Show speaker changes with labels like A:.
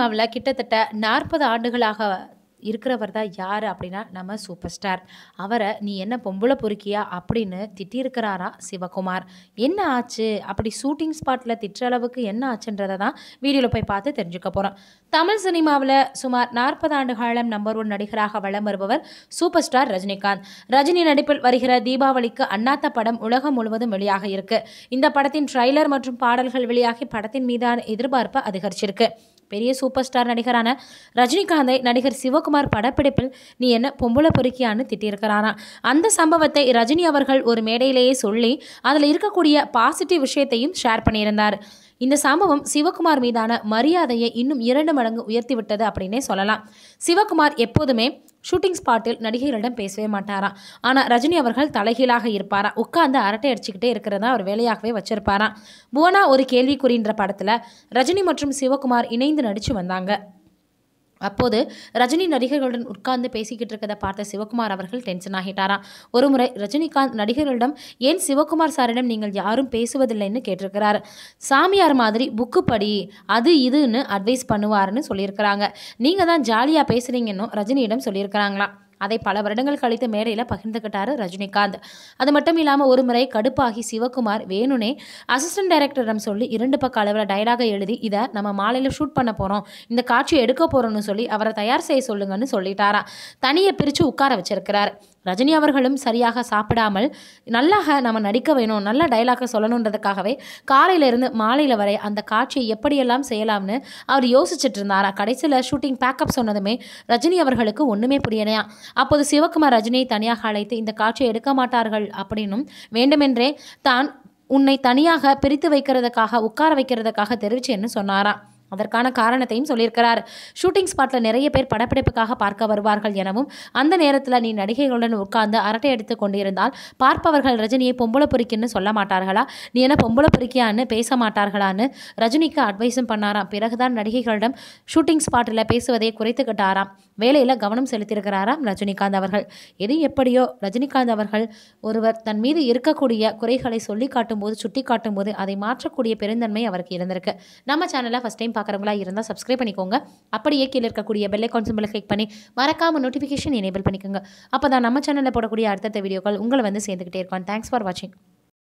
A: சினிமாவில் கிட்டத்தட்ட நாற்பது ஆண்டுகளாக இருக்கிறவர் தான் யார் அப்படின்னா நம்ம சூப்பர் ஸ்டார் அவரை நீ என்ன பொம்பளை பொறுக்கியா அப்படின்னு திட்டியிருக்கிறாரா சிவகுமார் என்ன ஆச்சு அப்படி ஷூட்டிங் ஸ்பாட்டில் திட்டுற அளவுக்கு என்ன ஆச்சுன்றதை தான் வீடியோவில் போய் பார்த்து தெரிஞ்சுக்க போகிறோம் தமிழ் சினிமாவில் சுமார் நாற்பது ஆண்டு காலம் நம்பர் ஒன் நடிகராக வலம் வருபவர் சூப்பர் ஸ்டார் ரஜினிகாந்த் ரஜினி நடிப்பில் வருகிற தீபாவளிக்கு அண்ணாத்த படம் உலகம் முழுவதும் வெளியாக இருக்கு இந்த படத்தின் ட்ரைலர் மற்றும் பாடல்கள் வெளியாகி படத்தின் மீதான எதிர்பார்ப்பு அதிகரிச்சிருக்கு பெரிய சூப்பர் ஸ்டார் நடிகரான ரஜினிகாந்தை நடிகர் சிவகுமார் படப்பிடிப்பில் நீ என்ன பொம்பளை பொறுக்கியான்னு திட்டியிருக்கிறாராம் அந்த சம்பவத்தை ரஜினி அவர்கள் ஒரு மேடையிலேயே சொல்லி அதில் இருக்கக்கூடிய பாசிட்டிவ் விஷயத்தையும் ஷேர் பண்ணியிருந்தார் இந்த சம்பவம் சிவகுமார் மீதான மரியாதையை இன்னும் இரண்டு மடங்கு உயர்த்தி விட்டது அப்படின்னே சொல்லலாம் சிவகுமார் எப்போதுமே ஷூட்டிங் ஸ்பாட்டில் நடிகைகளிடம் பேசவே மாட்டாராம் ஆனால் ரஜினி அவர்கள் தலைகீழாக இருப்பாராம் உட்காந்து அரட்டை அடிச்சுக்கிட்டே இருக்கிறதா அவர் வேலையாகவே வச்சிருப்பாராம் புவனா ஒரு கேள்விக்குறின்ற படத்தில் ரஜினி மற்றும் சிவகுமார் இணைந்து நடித்து வந்தாங்க அப்போது ரஜினி நடிகர்களுடன் உட்கார்ந்து பேசிக்கிட்டு இருக்கதை பார்த்த சிவகுமார் அவர்கள் டென்ஷன் ஆகிட்டாராம் ஒருமுறை ரஜினிகாந்த் நடிகர்களிடம் ஏன் சிவகுமார் சாரிடம் நீங்கள் யாரும் பேசுவதில்லைன்னு கேட்டிருக்கிறார் சாமியார் மாதிரி புக்கு படி அது இதுன்னு அட்வைஸ் பண்ணுவாருன்னு சொல்லியிருக்கிறாங்க நீங்கள் தான் ஜாலியாக பேசுகிறீங்கன்னு ரஜினியிடம் சொல்லியிருக்கிறாங்களாம் அதை பல வருடங்கள் கழித்து மேடையில் பகிர்ந்துக்கிட்டாரு ரஜினிகாந்த் அது மட்டும் இல்லாமல் ஒரு முறை கடுப்பாகி சிவகுமார் வேணுனே அசிஸ்டன்ட் டைரக்டரிடம் சொல்லி இரண்டு பக்க அளவில் டைலாகை எழுதி இதை நம்ம மாலையில் ஷூட் பண்ண போகிறோம் இந்த காட்சியை எடுக்க போகிறோம்னு சொல்லி அவரை தயார் செய்ய சொல்லுங்கன்னு சொல்லிட்டாரா தனியை பிரித்து உட்கார வச்சிருக்கிறார் ரஜினி அவர்களும் சரியாக சாப்பிடாமல் நல்லாக நம்ம நடிக்க வேணும் நல்ல டைலாக சொல்லணுன்றதுக்காகவே காலையிலேருந்து மாலையில் வரை அந்த காட்சியை எப்படியெல்லாம் செய்யலாம்னு அவர் யோசிச்சுட்டு இருந்தாரா கடைசியில் ஷூட்டிங் பேக்கப் சொன்னதுமே ரஜினி அவர்களுக்கு ஒன்றுமே புரியலையா அப்போது சிவகுமார் ரஜினியை தனியாக அழைத்து இந்த காட்சியை எடுக்க மாட்டார்கள் அப்படின்னும் வேண்டுமென்றே தான் உன்னை தனியாக பிரித்து வைக்கிறதுக்காக உட்கார வைக்கிறதுக்காக தெரிவிச்சேன்னு சொன்னாராம் அதற்கான காரணத்தையும் சொல்லியிருக்கிறார் ஷூட்டிங் ஸ்பாட்டில் நிறைய பேர் படப்பிடிப்புக்காக பார்க்க வருவார்கள் எனவும் அந்த நேரத்தில் நீ நடிகைகளுடன் உட்கார்ந்து அரட்டை அடித்து கொண்டிருந்தால் பார்ப்பவர்கள் ரஜினியை பொம்பளை பொறுக்கின்னு சொல்ல மாட்டார்களா நீ என்ன பொம்பளை பொறுக்கியான்னு பேச மாட்டார்களான்னு ரஜினிக்கு அட்வைஸும் பண்ணாராம் பிறகுதான் நடிகைகளிடம் ஷூட்டிங் ஸ்பாட்டில் பேசுவதை குறைத்துக்கிட்டாராம் வேலையில் கவனம் செலுத்தியிருக்கிறாராம் ரஜினிகாந்த் அவர்கள் எது எப்படியோ ரஜினிகாந்த் அவர்கள் ஒருவர் தன் மீது இருக்கக்கூடிய குறைகளை சொல்லி காட்டும்போது சுட்டி காட்டும்போது அதை மாற்றக்கூடிய பெருந்தன்மை அவருக்கு இருந்திருக்கு நம்ம சேனலை ஃபஸ்ட் டைம் பார்க்குறவங்களா இருந்தால் சப்ஸ்கிரைப் பண்ணிக்கோங்க அப்படியே கீழே இருக்கக்கூடிய பெல் ஐக்கான் சிம்பிளை கிளிக் பண்ணி மறக்காமல் நோட்டிஃபிகேஷன் எனேபிள் பண்ணிக்கோங்க அப்போ தான் நம்ம சேனலில் போடக்கூடிய அடுத்தடுத்த வீடியோக்கள் உங்களை வந்து சேர்ந்துக்கிட்டே இருக்கும் தேங்க்ஸ் ஃபார் வாட்சிங்